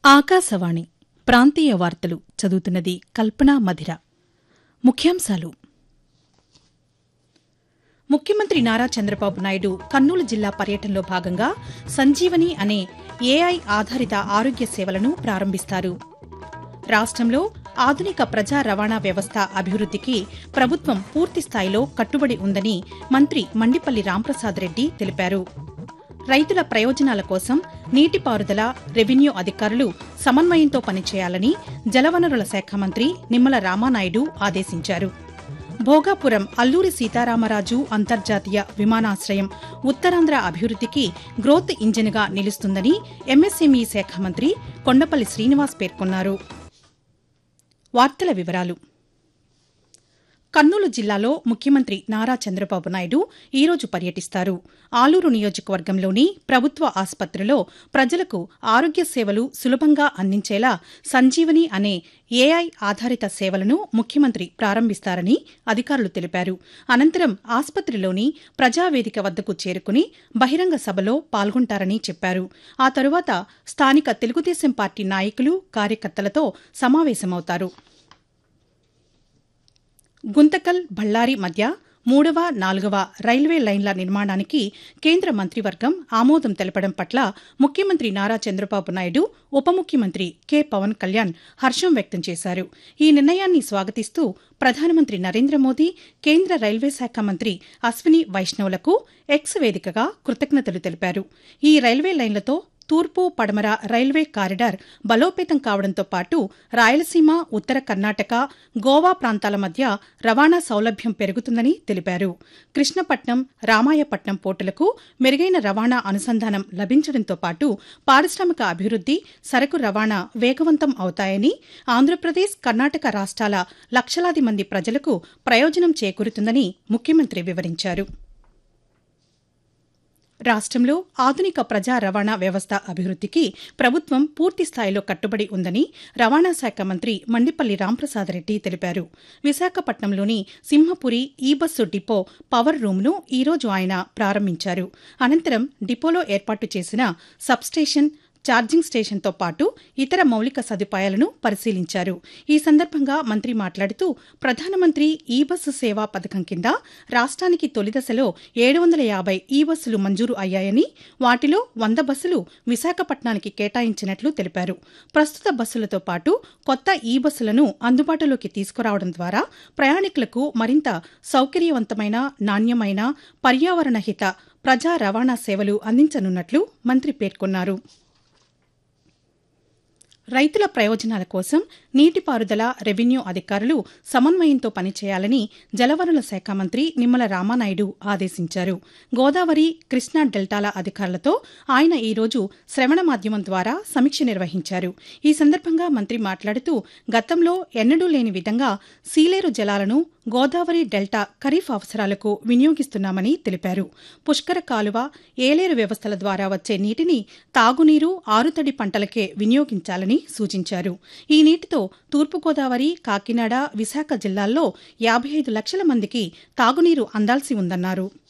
ఆకాశవాణి ప్రాంతీయ వార్తలు చదువుతున్నది కల్పనా మధిర ముఖ్యాంశాలు ముఖ్యమంత్రి నారా చంద్రబాబు నాయుడు కర్నూలు జిల్లా పర్యటనలో భాగంగా సంజీవని అనే ఏఐ ఆధారిత ఆరోగ్య సేవలను ప్రారంభిస్తారు రాష్ట్రంలో ఆధునిక ప్రజా రవాణా వ్యవస్థ అభివృద్దికి ప్రభుత్వం పూర్తిస్థాయిలో కట్టుబడి ఉందని మంత్రి మండిపల్లి రాంప్రసాద్ రెడ్డి తెలిపారు రైతుల ప్రయోజనాల కోసం నీటిపారుదల రెవెన్యూ అధికారులు సమన్వయంతో పనిచేయాలని జలవనరుల శాఖ మంత్రి నిమ్మల రామానాయుడు ఆదేశించారు భోగాపురం అల్లూరి సీతారామరాజు అంతర్జాతీయ విమానాశ్రయం ఉత్తరాంధ్ర అభివృద్దికి గ్రోత్ ఇంజిన్గా నిలుస్తుందని ఎంఎస్ఎంఈ శాఖ మంత్రి కొండపల్లి శ్రీనివాస్ పేర్కొన్నారు వార్తల వివరాలు కర్నూలు జిల్లాలో ముఖ్యమంత్రి నారా చంద్రబాబు నాయుడు ఈరోజు పర్యటిస్తారు ఆలూరు నియోజకవర్గంలోని ప్రభుత్వ ఆసుపత్రిలో ప్రజలకు ఆరోగ్య సేవలు సులభంగా అందించేలా సంజీవని అనే ఏఐ ఆధారిత సేవలను ముఖ్యమంత్రి ప్రారంభిస్తారని అధికారులు తెలిపారు అనంతరం ఆసుపత్రిలోని ప్రజావేదిక వద్దకు చేరుకుని బహిరంగ సభలో పాల్గొంటారని చెప్పారు ఆ తరువాత స్థానిక తెలుగుదేశం పార్టీ నాయకులు కార్యకర్తలతో సమావేశమవుతారు గుంతకల్ బళ్ళారి మధ్య మూడవ నాలుగవ రైల్వే లైన్ల నిర్మాణానికి కేంద్ర మంత్రివర్గం ఆమోదం తెలపడం పట్ల ముఖ్యమంత్రి నారా చంద్రబాబు నాయుడు ఉప ముఖ్యమంత్రి కె పవన్ కళ్యాణ్ హర్షం వ్యక్తం చేశారు ఈ నిర్ణయాన్ని స్వాగతిస్తూ ప్రధానమంత్రి నరేంద్ర మోదీ కేంద్ర రైల్వే శాఖ మంత్రి అశ్విని వైష్ణవులకు ఎక్స్ వేదికగా కృతజ్ఞతలు తెలిపారు ఈ రైల్వే లైన్లతో తూర్పు పడమర రైల్వే కారిడార్ బలోపేతం కావడంతో పాటు రాయలసీమ ఉత్తర కర్ణాటక గోవా ప్రాంతాల మధ్య రవాణా సౌలభ్యం పెరుగుతుందని తెలిపారు కృష్ణపట్నం రామాయపట్నం పోర్టులకు మెరుగైన రవాణా అనుసంధానం లభించడంతో పాటు పారిశ్రామిక అభివృద్ది సరకు రవాణా వేగవంతం అవుతాయని ఆంధ్రప్రదేశ్ కర్ణాటక రాష్ట్రాల లక్షలాది మంది ప్రజలకు ప్రయోజనం చేకూరుతుందని ముఖ్యమంత్రి వివరించారు రాష్ట్రంలో ఆధునిక ప్రజా రవాణా వ్యవస్థ అభివృద్దికి ప్రభుత్వం పూర్తి స్థాయిలో కట్టుబడి ఉందని రవాణా శాఖ మంత్రి మండిపల్లి రాంప్రసాద్ రెడ్డి తెలిపారు విశాఖపట్నంలోని సింహపురి ఈ బస్సు డిపో పవర్ రూమ్ను ఈరోజు ఆయన ప్రారంభించారు అనంతరం డిపోలో ఏర్పాటు చేసిన సబ్స్టేషన్ ఛార్జింగ్ స్టేషన్తో పాటు ఇతర మౌలిక సదుపాయాలను పరిశీలించారు ఈ సందర్భంగా మంత్రి మాట్లాడుతూ ప్రధానమంత్రి ఈ బస్సు సేవా పథకం కింద రాష్ట్రానికి తొలి దశలో ఏడు వందల యాభై ఈ బస్సులు మంజూరు అయ్యాయని వాటిలో వంద బస్సులు విశాఖపట్నానికి కేటాయించినట్లు తెలిపారు ప్రస్తుత బస్సులతో పాటు కొత్త ఈ బస్సులను అందుబాటులోకి తీసుకురావడం ద్వారా ప్రయాణికులకు మరింత సౌకర్యవంతమైన నాణ్యమైన పర్యావరణ హిత ప్రజా రవాణా సేవలు అందించనున్నట్లు మంత్రి పేర్కొన్నారు రైతుల ప్రయోజనాల కోసం నీటిపారుదల రెవెన్యూ అధికారులు సమన్వయంతో పనిచేయాలని జలవనరుల శాఖ మంత్రి నిమ్మల రామానాయుడు ఆదేశించారు గోదావరి కృష్ణా డెల్టాల అధికారులతో ఆయన ఈరోజు శ్రవణ మాధ్యమం ద్వారా సమీక్ష నిర్వహించారు ఈ సందర్భంగా మంత్రి మాట్లాడుతూ గతంలో ఎన్నడూ లేని విధంగా సీలేరు జలాలను గోదావరి డెల్టా ఖరీఫ్ అవసరాలకు వినియోగిస్తున్నామని తెలిపారు పుష్కర కాలువ ఏలేరు వ్యవస్థల ద్వారా వచ్చే నీటిని తాగునీరు ఆరుతడి పంటలకే వినియోగించాలని సూచించారు ఈ నీటితో తూర్పుగోదావరి కాకినాడ విశాఖ జిల్లాల్లో యాభై ఐదు లక్షల మందికి తాగునీరు అందాల్సి ఉందన్నారు